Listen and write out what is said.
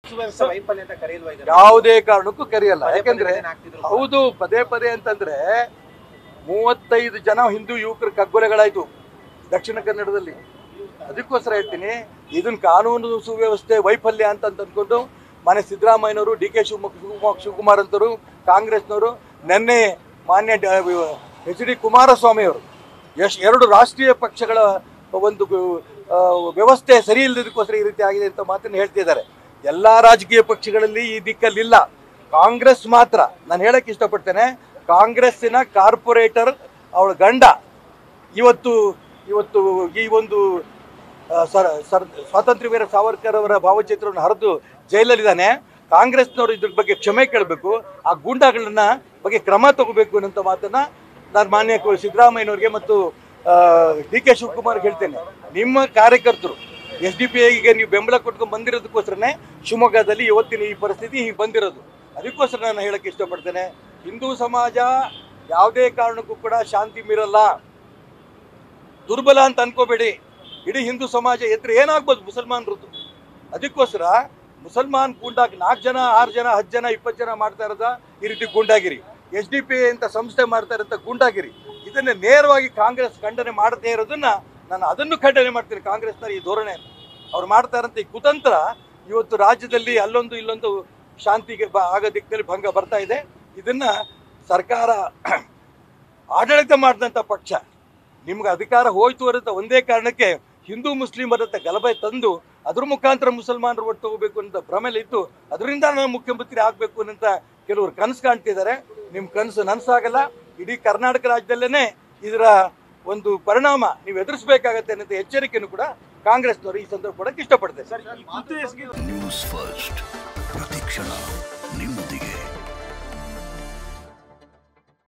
ಸುವ್ಯವಸ್ಥೆ ವೈಫಲ್ಯ ಅಂತ ಕರೆಯಲ್ವಾ ಇದನ್ನ? ಯಾವುದೇ ಕಾರಣಕ್ಕೂ ಕರೆಯಲ್ಲ ಪದೇ ಪದೇ ಯಾಕಂದ್ರೆ ಇದನ್ನ ಹಾಕ್ತಿದ್ರು. ಹೌದು ಪದೇ ಪದೇ ಅಂತಂದ್ರೆ ಮೂವತ್ತೈದು ಜನ ಹಿಂದೂ ಯುವಕರ ಕಗ್ಗೊಲೆಗಳಾಯ್ತು ದಕ್ಷಿಣ ಕನ್ನಡದಲ್ಲಿ ಅದಕ್ಕೋಸ್ಕರ ಹೇಳ್ತೀನಿ ಇದನ್ನ ಕಾನೂನು ಸುವ್ಯವಸ್ಥೆ ವೈಫಲ್ಯ ಅಂತ ಅಂತ ಅನ್ಕೊಂಡು ಮನೆ ಸಿದ್ದರಾಮಯ್ಯನವರು ಡಿ ಕೆ ಶಿವಮೊಗ್ಗ ಶಿವಕುಮಾರ್ ಅಂತವರು ಕಾಂಗ್ರೆಸ್ನವರು ನಿನ್ನೆ ಮಾನ್ಯ ಎಚ್ ಡಿ ಕುಮಾರಸ್ವಾಮಿ ಅವರು ಎಷ್ಟ್ ಎರಡು ರಾಷ್ಟ್ರೀಯ ಪಕ್ಷಗಳ ಒಂದು ಆ, ವ್ಯವಸ್ಥೆ ಸರಿ ಇಲ್ಲದಕ್ಕೋಸ್ಕರ ಈ ರೀತಿ ಆಗಿದೆ ಅಂತ ಮಾತನ್ನು ಹೇಳ್ತಿದ್ದಾರೆ ಎಲ್ಲ ರಾಜಕೀಯ ಪಕ್ಷಗಳಲ್ಲಿ ಈ ದಿಕ್ಕಲ್ಲಿಲ್ಲ ಕಾಂಗ್ರೆಸ್ ಮಾತ್ರ ನಾನು ಹೇಳಕ್ ಇಷ್ಟಪಡ್ತೇನೆ ಕಾಂಗ್ರೆಸ್ಸಿನ ಕಾರ್ಪೊರೇಟರ್ ಅವಳ ಗಂಡ ಇವತ್ತು ಇವತ್ತು ಈ ಒಂದು ಆ, ಸರ್ ಸರ್ ಸ್ವಾತಂತ್ರ್ಯ ವೀರ ಸಾವರ್ಕರ್ ಅವರ ಭಾವಚಿತ್ರವನ್ನು ಹರಿದು ಜೈಲಲ್ಲಿದ್ದಾನೆ ಕಾಂಗ್ರೆಸ್ನವರು ಇದ್ರ ಬಗ್ಗೆ ಕ್ಷಮೆ ಕೇಳಬೇಕು ಆ ಗೂಂಡಾಗಳನ್ನ ಬಗ್ಗೆ ಕ್ರಮ ತಗೋಬೇಕು ಅನ್ನೋ ಮಾತನ್ನ ನಾನು ಮಾನ್ಯ ಕು- ಸಿದ್ದರಾಮಯ್ಯನವ್ರಿಗೆ ಮತ್ತು ಡಿ ಕೆ ಶಿವಕುಮಾರ್ಗೆ ಹೇಳ್ತೇನೆ ನಿಮ್ಮ ಕಾರ್ಯಕರ್ತರು ಎಸ್ ಡಿ ಪಿ ಐಗೆ ನೀವು ಬೆಂಬಲ ಕೊಟ್ಕೊಂಡು ಬಂದಿರೋದಕ್ಕೋಸ್ಕರನೇ ಶಿವಮೊಗ್ಗದಲ್ಲಿ ಇವತ್ತಿನ ಈ ಪರಿಸ್ಥಿತಿ ಹೀಗೆ ಬಂದಿರೋದು ಅದಕ್ಕೋಸ್ಕರ ನಾನು ಹೇಳಕ್ಕೆ ಇಷ್ಟಪಡ್ತೇನೆ ಹಿಂದೂ ಸಮಾಜ ಯಾವುದೇ ಕಾರಣಕ್ಕೂ ಕೂಡ ಶಾಂತಿ ಮೀರಲ್ಲ ದುರ್ಬಲ ಅಂತ ಅನ್ಕೋಬೇಡಿ ಇಡೀ ಹಿಂದೂ ಸಮಾಜ ಎದುರು ಏನಾಗ್ಬೋದು ಮುಸಲ್ಮಾನರದ್ದು ಅದಕ್ಕೋಸ್ಕರ ಮುಸಲ್ಮಾನ್ ಗೂಂಡಾಗಿ ನಾಲ್ಕು ಜನ ಆರು ಜನ ಹತ್ತು ಜನ ಇಪ್ಪತ್ತು ಜನ ಮಾಡ್ತಾ ಇರೋದ ಈ ರೀತಿ ಗೂಂಡಾಗಿರಿ ಎಸ್ ಡಿ ಪಿ ಅಂತ ಸಂಸ್ಥೆ ಮಾಡ್ತಾ ಇರೋಂಥ ಗೂಂಡಾಗಿರಿ ಇದನ್ನ ನೇರವಾಗಿ ಕಾಂಗ್ರೆಸ್ ಖಂಡನೆ ಮಾಡದೇ ಇರೋದನ್ನ ನಾನು ಅದನ್ನು ಖಂಡನೆ ಮಾಡ್ತೀನಿ ಕಾಂಗ್ರೆಸ್ನ ಈ ಧೋರಣೆ ಅವ್ರು ಮಾಡ್ತಾ ಇರೋಂಥ ಈ ಕುತಂತ್ರ ಇವತ್ತು ರಾಜ್ಯದಲ್ಲಿ ಅಲ್ಲೊಂದು ಇಲ್ಲೊಂದು ಶಾಂತಿಗೆ ಬ ಆಗೋ ದಿಕ್ಕಿನಲ್ಲಿ ಭಂಗ ಬರ್ತಾ ಇದೆ ಇದನ್ನ ಸರ್ಕಾರ ಆಡಳಿತ ಮಾಡಿದಂಥ ಪಕ್ಷ ನಿಮ್ಗೆ ಅಧಿಕಾರ ಹೋಯ್ತು ಅನ್ನೋ ಒಂದೇ ಕಾರಣಕ್ಕೆ ಹಿಂದೂ ಮುಸ್ಲಿಮರ ಹತ್ರ ಗಲಭೆ ತಂದು ಅದ್ರ ಮುಖಾಂತರ ಮುಸಲ್ಮಾನರು ಒಟ್ಟು ಹೋಗ್ಬೇಕು ಅಂತ ಭ್ರಮೆಲಿ ಇತ್ತು ಅದರಿಂದ ನಾನು ಮುಖ್ಯಮಂತ್ರಿ ಆಗಬೇಕು ಅಂತ ಕೆಲವರು ಕನಸು ಕಾಣ್ತಿದ್ದಾರೆ ನಿಮ್ಮ ಕನಸು ನನಸಾಗಲ್ಲ ಇಡೀ ಕರ್ನಾಟಕ ರಾಜ್ಯದಲ್ಲೇ ಇದರ ಒಂದು ಪರಿಣಾಮ ನೀವು ಎದುರಿಸಬೇಕಾಗತ್ತೆ ಅನ್ನೋ ಎಚ್ಚರಿಕೆಯನ್ನು ಕೂಡ ಕಾಂಗ್ರೆಸ್ನವರು ಈ ಸಂದರ್ಭ ಕೊಡಕ್ಕೆ ಇಷ್ಟಪಡ್ತೇನೆ ನ್ಯೂಸ್ ಫಸ್ಟ್ ಪ್ರತಿಕ್ಷಣ ನಿಮ್ಮ